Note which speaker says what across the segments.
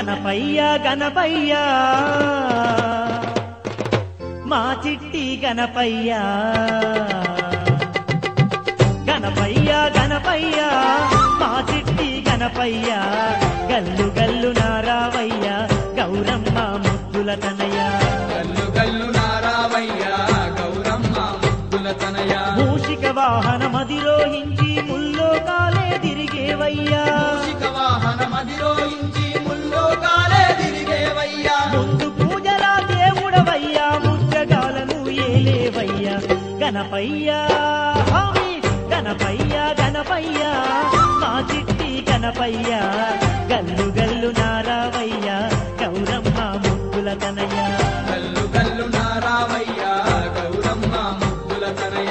Speaker 1: గణపయ్య గణపయ్య మా చిట్టి గణపయ్య గణపయ్య గణపయ్య మా చిట్టి గణపయ్య గల్లు గల్లు నారావయ్య గౌరమ్మ ముద్దుల తనయ
Speaker 2: గల్లు గల్లు నారావయ్య గౌరమ్మ ముద్దుల తనయ
Speaker 1: మూషిక వాహనమధిరోహించి ముల్లోకాలే తిరిగేవయ్యా
Speaker 2: మూషిక వాహనమధిరోహించి ముల్లోకాలే తిరిగేవయ్యా
Speaker 1: ముందు పూజల దేవుడవయ్యా ముచ్చగాలను ఏలేవయ్యా గణపయ్యా స్వామి గణపయ్య గణపయ్య మా చిట్టి గణపయ్య గల్లు గల్లు నారావయ్య గౌరమ్మ ముద్దుల తనయ
Speaker 2: గల్లు గల్లు నారావయ్య గౌరమ్మ ముద్దుల తనయ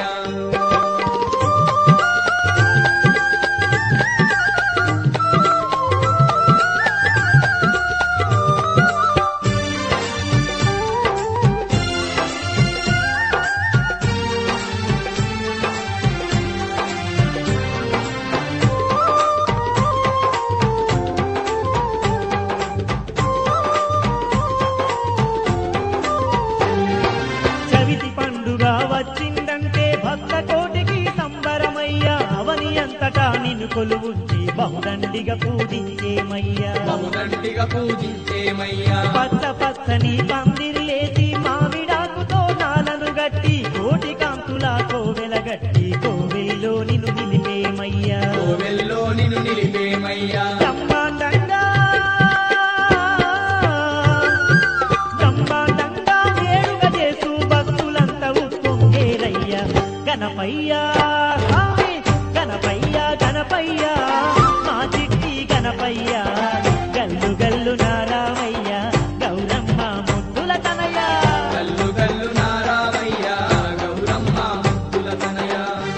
Speaker 1: చవితి పండుగ వచ్చిందంటే భక్త కోటికి సంబరమయ్యా అవని అంతటా నిన్ను కొలువుంచి బహుదండిగా పూజించేమయ్యా
Speaker 2: బహుదండిగా పూజించేమయ్యా
Speaker 1: పచ్చ పచ్చని పందిరిలేసి మామిడాకుతో నాలను గట్టి కోటి కాంతుల కోవెల గట్టి కోవెల్లో నిన్ను నిలిపేమయ్యా
Speaker 2: కోవెల్లో నిన్ను నిలిపేమయ్యా
Speaker 1: బ్రహ్మాండంగా బ్రహ్మాండంగా వేడుక చేసు భక్తులంతా ఉప్పొంగేరయ్యా గణపయ్యా స్వామి గణపయ్య గణపయ్య మా చిట్టి గణపయ్య గల్లు గల్లు నారావయ్య గౌరమ్మ ముద్దుల తనయ
Speaker 2: గల్లు గల్లు నారావయ్య గౌరమ్మ ముద్దుల తనయ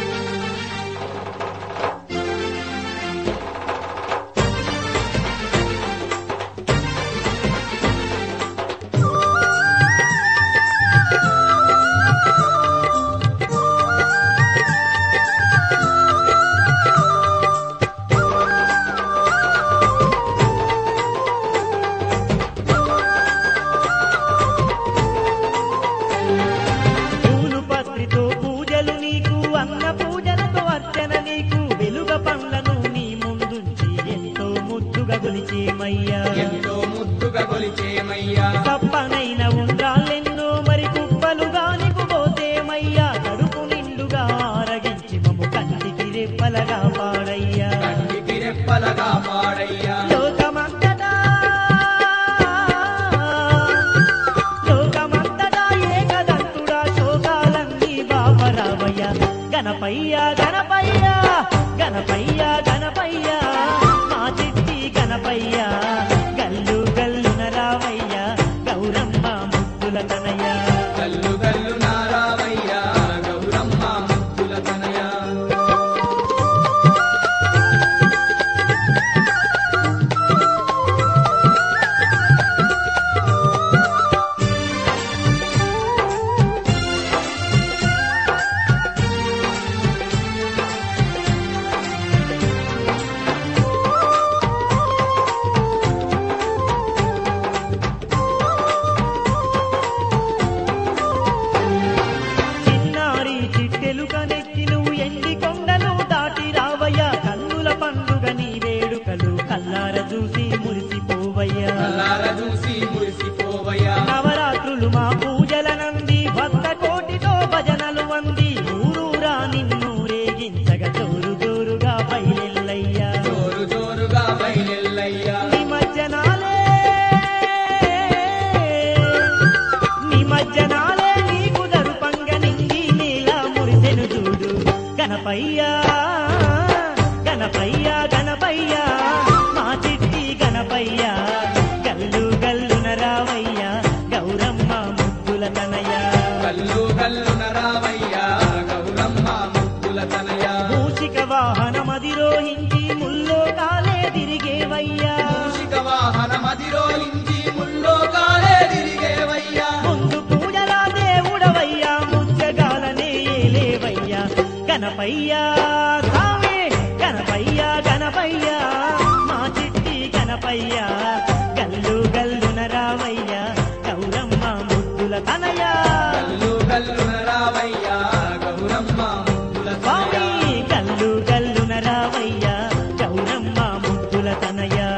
Speaker 1: పూలు పత్రితో పూజలు నీకు అన్న పూజలతో అర్చన నీకు వెలుగ పండ్లను నీ ముందుంచి ఎంతో ముద్దుగా గొలిచేమయ్యా
Speaker 2: ఎంతో ముద్దుగా కొలిచేమయ్యా
Speaker 1: తప్పనైన ఉండ్రాలెన్నో మరి కుప్పలుగా నీకు పోతేమయ్యా కడుపు నిండుగా ఆరగించి మము కంటికి రెప్పలగా పాడయ్యా
Speaker 2: కంటికి రెప్పలగా పాడయ్యా
Speaker 1: లోకమంతటా లోకమంతటా ఏకదంతుడా శోకాలన్నీ బాపరావయ్య గణపయ్య గణపయ్య గణపయ్య గణపయ్య మా చిట్టి గణపయ్య గల్లు గల్లున రావయ్య గౌరమ్మ ముద్దుల తనయ
Speaker 2: గల్లు గల్లు నారావయ్య గౌరమ్మ ముద్దుల తనయ
Speaker 1: చిన్నారి చిట్టెలు కనెక్కి నువ్వు ఎండి కొండలు దాటి రావయ్యా కన్నుల పండుగ నీ వేడుకలు కల్లార చూసి మురిసిపోవయ్యా
Speaker 2: కల్లార చూసి మురిసిపోవయ్యా
Speaker 1: నవరాత్రులు మా పూజల నంది భక్త కోటితో భజనలు వంది ఊరూరా నిన్ను రేగించగా జోరు జోరుగా బయలెల్లయ్యా
Speaker 2: జోరు జోరుగా బయలెల్లయ్యా
Speaker 1: నిమజ్జనాలే నిమజ్జనాలే నీకు దరుపంగ నింగి నీలా మురిసెను చూడు గణపయ్యా గణపయ్య గణపయ్య మా చిట్టి గణపయ్య గల్లు గల్లున రావయ్య గౌరమ్మ ముద్దుల తనయ
Speaker 2: గల్లు గల్లు నరావయ్య గౌరమ్మ ముద్దుల తనయ
Speaker 1: మూషిక వాహనమధిరోహించి ముల్లోకాలే తిరిగేవయ్యా
Speaker 2: మూషిక వాహనమధిరోహించి ముల్లోకాలే తిరిగేవయ్యా
Speaker 1: ముందు పూజల దేవుడవయ్యా ముచ్చగాలనే ఏలేవయ్యా గణపయ్యా స్వామి గణపయ్యా గణపయ్యా మా చిట్టి గణపయ్యా గల్లు తనయ